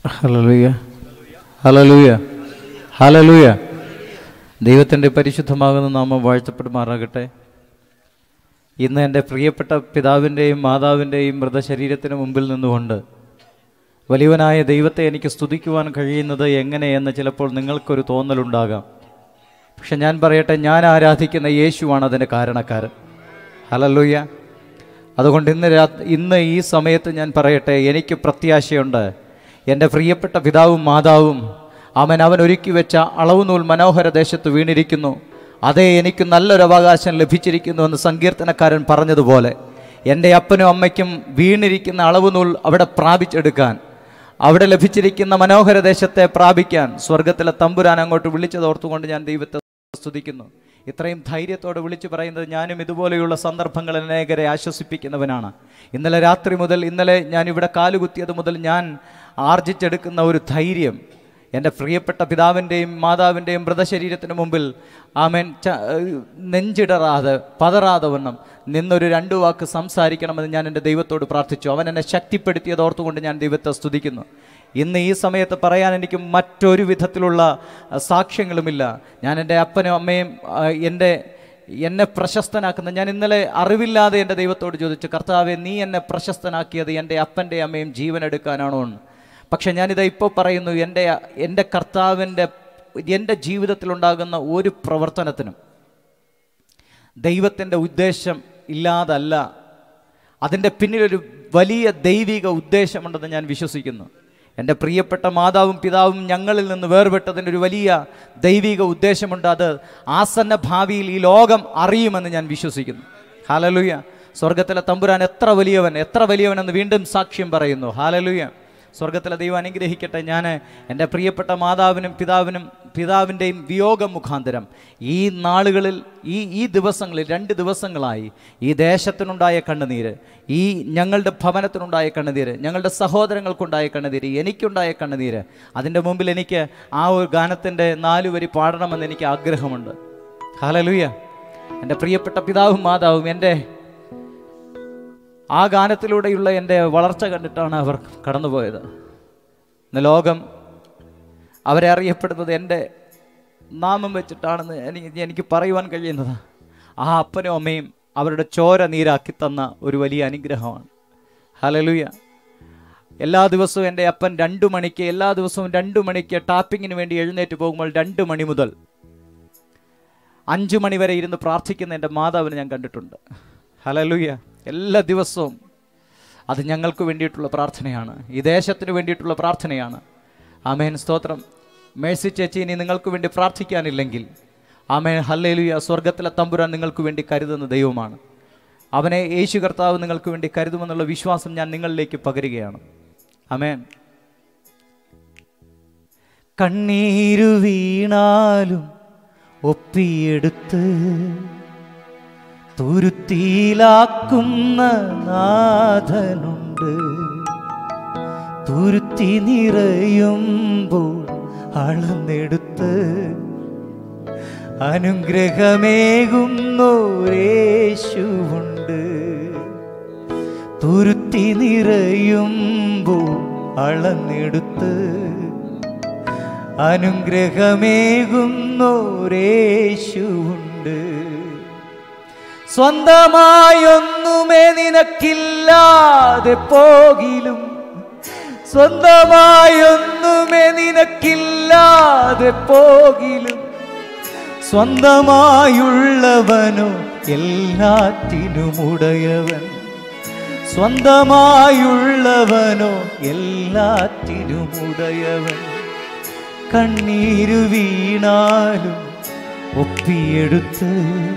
ഹലലൂയ ഹലലൂയ ഹലലൂയ ദൈവത്തിൻ്റെ പരിശുദ്ധമാകുന്ന നാമം വാഴ്ത്തപ്പെടുമാറാകട്ടെ ഇന്ന് എൻ്റെ പ്രിയപ്പെട്ട പിതാവിൻ്റെയും മാതാവിൻ്റെയും മൃതശരീരത്തിന് മുമ്പിൽ നിന്നുകൊണ്ട് വലിയവനായ ദൈവത്തെ എനിക്ക് സ്തുതിക്കുവാൻ കഴിയുന്നത് എങ്ങനെയെന്ന് ചിലപ്പോൾ നിങ്ങൾക്കൊരു തോന്നലുണ്ടാകാം പക്ഷെ ഞാൻ പറയട്ടെ ഞാൻ ആരാധിക്കുന്ന യേശുവാണ് അതിൻ്റെ കാരണക്കാരൻ ഹലല്ലൂയ അതുകൊണ്ട് ഇന്ന് രാ ഇന്ന് ഈ സമയത്ത് ഞാൻ പറയട്ടെ എനിക്ക് പ്രത്യാശയുണ്ട് എൻ്റെ പ്രിയപ്പെട്ട പിതാവും മാതാവും അവൻ അവൻ ഒരുക്കി വെച്ച അളവ് നൂൽ മനോഹര ദേശത്ത് വീണിരിക്കുന്നു അതേ എനിക്ക് നല്ലൊരു അവകാശം ലഭിച്ചിരിക്കുന്നു എന്ന് സങ്കീർത്തനക്കാരൻ പറഞ്ഞതുപോലെ എൻ്റെ അപ്പനും അമ്മയ്ക്കും വീണിരിക്കുന്ന അളവ് നൂൽ അവിടെ പ്രാപിച്ചെടുക്കാൻ അവിടെ ലഭിച്ചിരിക്കുന്ന മനോഹര ദേശത്തെ പ്രാപിക്കാൻ സ്വർഗത്തിലെ തമ്പുരാൻ അങ്ങോട്ട് വിളിച്ചതോർത്തുകൊണ്ട് ഞാൻ ദൈവത്തെ സ്തുതിക്കുന്നു ഇത്രയും ധൈര്യത്തോടെ വിളിച്ചു പറയുന്നത് ഞാനും ഇതുപോലെയുള്ള സന്ദർഭങ്ങളിൽ അനേകരെ ആശ്വസിപ്പിക്കുന്നവനാണ് ഇന്നലെ രാത്രി മുതൽ ഇന്നലെ ഞാൻ ഇവിടെ കാലുകുത്തിയത് മുതൽ ഞാൻ ആർജിച്ചെടുക്കുന്ന ഒരു ധൈര്യം എൻ്റെ പ്രിയപ്പെട്ട പിതാവിൻ്റെയും മാതാവിൻ്റെയും മൃതശരീരത്തിന് മുമ്പിൽ ആമേൻ ച നെഞ്ചിടറാതെ പതറാതെ വണ്ണം നിന്നൊരു രണ്ടു വാക്ക് സംസാരിക്കണമെന്ന് ഞാൻ എൻ്റെ ദൈവത്തോട് പ്രാർത്ഥിച്ചു അവൻ എന്നെ ശക്തിപ്പെടുത്തിയത് ഓർത്തുകൊണ്ട് ഞാൻ ദൈവത്തെ സ്തുതിക്കുന്നു ഇന്ന് ഈ സമയത്ത് പറയാൻ എനിക്ക് മറ്റൊരു വിധത്തിലുള്ള അഹ്, സാക്ഷ്യങ്ങളുമില്ല ഞാൻ എൻ്റെ അപ്പനും അമ്മയും ആ, എൻ്റെ എന്നെ പ്രശസ്തനാക്കുന്ന ഞാൻ ഇന്നലെ അറിവില്ലാതെ എൻ്റെ ദൈവത്തോട് ചോദിച്ചു കർത്താവെ നീ എന്നെ പ്രശസ്തനാക്കിയത് എൻ്റെ അപ്പൻ്റെ അമ്മയും ജീവൻ എടുക്കാനാണോ എന്ന് പക്ഷെ ഞാനിത് ഇപ്പോൾ പറയുന്നു എൻ്റെ എൻ്റെ കർത്താവിൻ്റെ എൻ്റെ ജീവിതത്തിലുണ്ടാകുന്ന ഒരു പ്രവർത്തനത്തിനും ദൈവത്തിൻ്റെ ഉദ്ദേശം ഇല്ലാതല്ല അതിൻ്റെ പിന്നിലൊരു വലിയ ദൈവിക ഉദ്ദേശമുണ്ടെന്ന് ഞാൻ വിശ്വസിക്കുന്നു എൻ്റെ പ്രിയപ്പെട്ട മാതാവും പിതാവും ഞങ്ങളിൽ നിന്ന് വേർപെട്ടതിൻ്റെ ഒരു വലിയ ദൈവിക ഉദ്ദേശമുണ്ട് അത് ആസന്ന ഭാവിയിൽ ഈ ലോകം അറിയുമെന്ന് ഞാൻ വിശ്വസിക്കുന്നു ഹാലലുയ സ്വർഗത്തിലെ തമ്പുരാൻ എത്ര വലിയവൻ എത്ര വലിയവൻ എന്ന് വീണ്ടും സാക്ഷ്യം പറയുന്നു ഹാലലുയ സ്വർഗത്തിലെ ദൈവം അനുഗ്രഹിക്കട്ടെ ഞാൻ എൻ്റെ പ്രിയപ്പെട്ട മാതാവിനും പിതാവിനും പിതാവിൻ്റെയും വിയോഗം മുഖാന്തരം ഈ നാളുകളിൽ ഈ ഈ ദിവസങ്ങളിൽ രണ്ട് ദിവസങ്ങളായി ഈ ദേശത്തിനുണ്ടായ കണ്ണുനീര് ഈ ഞങ്ങളുടെ ഭവനത്തിനുണ്ടായ കണ്ണുനീര് ഞങ്ങളുടെ സഹോദരങ്ങൾക്കുണ്ടായ കണ്ണുനീര് എനിക്കുണ്ടായ കണ്ണുനീര് അതിൻ്റെ മുമ്പിൽ എനിക്ക് ആ ഒരു ഗാനത്തിൻ്റെ നാലു വരി പാടണമെന്ന് എനിക്ക് ആഗ്രഹമുണ്ട് ഹാലലുയ എൻ്റെ പ്രിയപ്പെട്ട പിതാവും മാതാവും എൻ്റെ ആ ഗാനത്തിലൂടെയുള്ള എൻ്റെ വളർച്ച കണ്ടിട്ടാണ് അവർ കടന്നുപോയത് ഇന്ന് ലോകം അവരെ അറിയപ്പെടുന്നത് എൻ്റെ നാമം വെച്ചിട്ടാണെന്ന് എനിക്ക് എനിക്ക് പറയുവാൻ കഴിയുന്നത് ആ അപ്പനും അമ്മയും അവരുടെ ചോര നീരാക്കി തന്ന ഒരു വലിയ അനുഗ്രഹമാണ് ഹലലുയ എല്ലാ ദിവസവും എൻ്റെ അപ്പൻ രണ്ടു മണിക്ക് എല്ലാ ദിവസവും രണ്ടു മണിക്ക് ടാപ്പിങ്ങിന് വേണ്ടി എഴുന്നേറ്റ് പോകുമ്പോൾ രണ്ട് മണി മുതൽ അഞ്ചു മണി വരെ ഇരുന്ന് പ്രാർത്ഥിക്കുന്ന എൻ്റെ മാതാവിനെ ഞാൻ കണ്ടിട്ടുണ്ട് ഹലലുയ എല്ലാ ദിവസവും അത് ഞങ്ങൾക്ക് വേണ്ടിയിട്ടുള്ള പ്രാർത്ഥനയാണ് ഈ ദേശത്തിന് വേണ്ടിയിട്ടുള്ള പ്രാർത്ഥനയാണ് ആമേൻ സ്തോത്രം മേഴ്സി ചേച്ചി ഇനി നിങ്ങൾക്ക് വേണ്ടി പ്രാർത്ഥിക്കാനില്ലെങ്കിൽ ആമേൻ ഹല്ലേലുയ സ്വർഗത്തിലെ തമ്പുരാൻ നിങ്ങൾക്ക് വേണ്ടി കരുതുന്ന ദൈവമാണ് അവനെ യേശു കർത്താവ് നിങ്ങൾക്ക് വേണ്ടി കരുതുമെന്നുള്ള വിശ്വാസം ഞാൻ നിങ്ങളിലേക്ക് പകരുകയാണ് ആമേൻ കണ്ണീരു വീണാലും ഒപ്പിയെടുത്ത് തുരുത്തിയിലാക്കുന്ന നാഥനുണ്ട് തുരുത്തി നിറയുമ്പോൾ അളന്നെടുത്ത് അനുഗ്രഹമേകുന്നോരേശുവുണ്ട് തുരുത്തി നിറയുമ്പോൾ അളന്നെടുത്ത് അനുഗ്രഹമേകുന്നോരേശുവുണ്ട് സ്വന്തമായൊന്നുമേ നിനക്കില്ലാതെ പോകിലും സ്വന്തമായൊന്നുമേ നിനക്കില്ലാതെ പോകിലും സ്വന്തമായുള്ളവനോ എല്ലാറ്റിനുമുടയവൻ സ്വന്തമായുള്ളവനോ എല്ലാറ്റിനുമുടയവൻ കണ്ണീരു വീണാലും ഒപ്പിയെടുത്ത്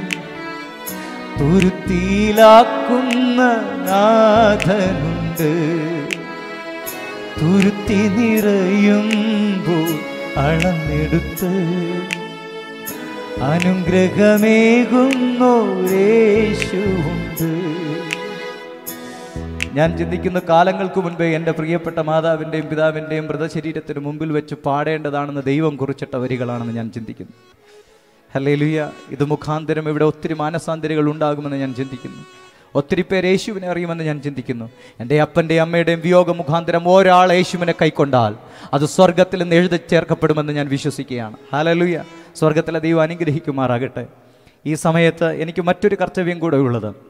തുരുത്തിയിലാക്കുന്ന നാഥനുണ്ട് തുരുത്തി നിറയുമ്പോൾ അളന്നെടുത്ത് അനുഗ്രഹമേകുന്നോരേശുണ്ട് ഞാൻ ചിന്തിക്കുന്ന കാലങ്ങൾക്ക് മുൻപേ എൻ്റെ പ്രിയപ്പെട്ട മാതാവിൻ്റെയും പിതാവിൻ്റെയും മൃതശരീരത്തിന് മുമ്പിൽ വെച്ച് പാടേണ്ടതാണെന്ന് ദൈവം കുറിച്ചിട്ട വരികളാണെന്ന് ഞാൻ ചിന്തിക്കുന്നു ഹല്ലേലൂയ ഇത് മുഖാന്തരം ഇവിടെ ഒത്തിരി മാനസാന്തരികൾ ഉണ്ടാകുമെന്ന് ഞാൻ ചിന്തിക്കുന്നു ഒത്തിരി പേര് യേശുവിനെ അറിയുമെന്ന് ഞാൻ ചിന്തിക്കുന്നു എൻ്റെ അപ്പൻ്റെയും അമ്മയുടെയും വിയോഗ മുഖാന്തരം ഒരാൾ യേശുവിനെ കൈക്കൊണ്ടാൽ അത് സ്വർഗത്തിൽ നിന്ന് എഴുതി ചേർക്കപ്പെടുമെന്ന് ഞാൻ വിശ്വസിക്കുകയാണ് ഹാലലുയ സ്വർഗത്തിലെ ദൈവം അനുഗ്രഹിക്കുമാറാകട്ടെ ഈ സമയത്ത് എനിക്ക് മറ്റൊരു കർത്തവ്യം കൂടെ ഉള്ളത്